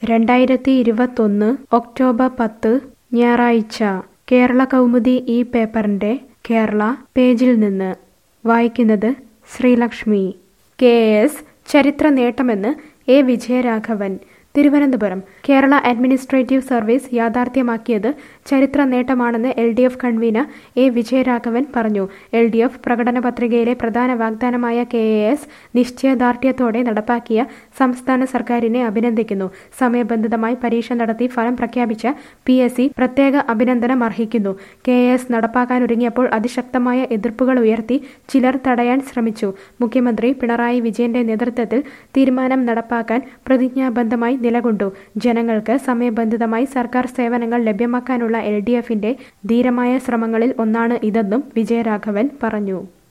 രണ്ടായിരത്തി ഇരുപത്തൊന്ന് ഒക്ടോബർ പത്ത് ഞായറാഴ്ച കേരള കൗമുദി ഈ പേപ്പറിൻ്റെ കേരള പേജിൽ നിന്ന് വായിക്കുന്നത് ശ്രീലക്ഷ്മി കെ എസ് ചരിത്ര നേട്ടമെന്ന് A Vijayaraghavan Thiruvananthapuram Kerala administrative service യാഥാർത്ഥ്യമാക്കിയത് ചരിത്ര നേട്ടമാണെന്ന് L D F convener A Vijayaraghavan പറഞ്ഞു എൽ ഡി എഫ് പ്രകടന പത്രികയിലെ പ്രധാന വാഗ്ദാനമായ കെ എ എസ് നിശ്ചയദാർഢ്യത്തോടെ നടപ്പാക്കിയ സംസ്ഥാന സർക്കാരിനെ അഭിനന്ദിക്കുന്നു സമയബന്ധിതമായി പരീക്ഷ നടത്തി ഫലം പ്രഖ്യാപിച്ച പി എസ് സി പ്രത്യേക അഭിനന്ദനം അർഹിക്കുന്നു കെ എ എസ് നടപ്പാക്കാനൊരുങ്ങിയപ്പോൾ അതിശക്തമായ എതിർപ്പുകൾ ഉയർത്തി ചിലർ തടയാൻ ശ്രമിച്ചു മുഖ്യമന്ത്രി പിണറായി വിജയന്റെ നേതൃത്വത്തിൽ തീരുമാനം നടപ്പാക്കാൻ പ്രതിജ്ഞാബദ്ധമായി നിലകൊണ്ടു ജനങ്ങൾക്ക് സമയബന്ധിതമായി സർക്കാർ സേവനങ്ങൾ ലഭ്യമാക്കാനുള്ള എൽ ഡി എഫിന്റെ ധീരമായ ശ്രമങ്ങളിൽ ഒന്നാണ് ഇതെന്നും വിജയരാഘവൻ പറഞ്ഞു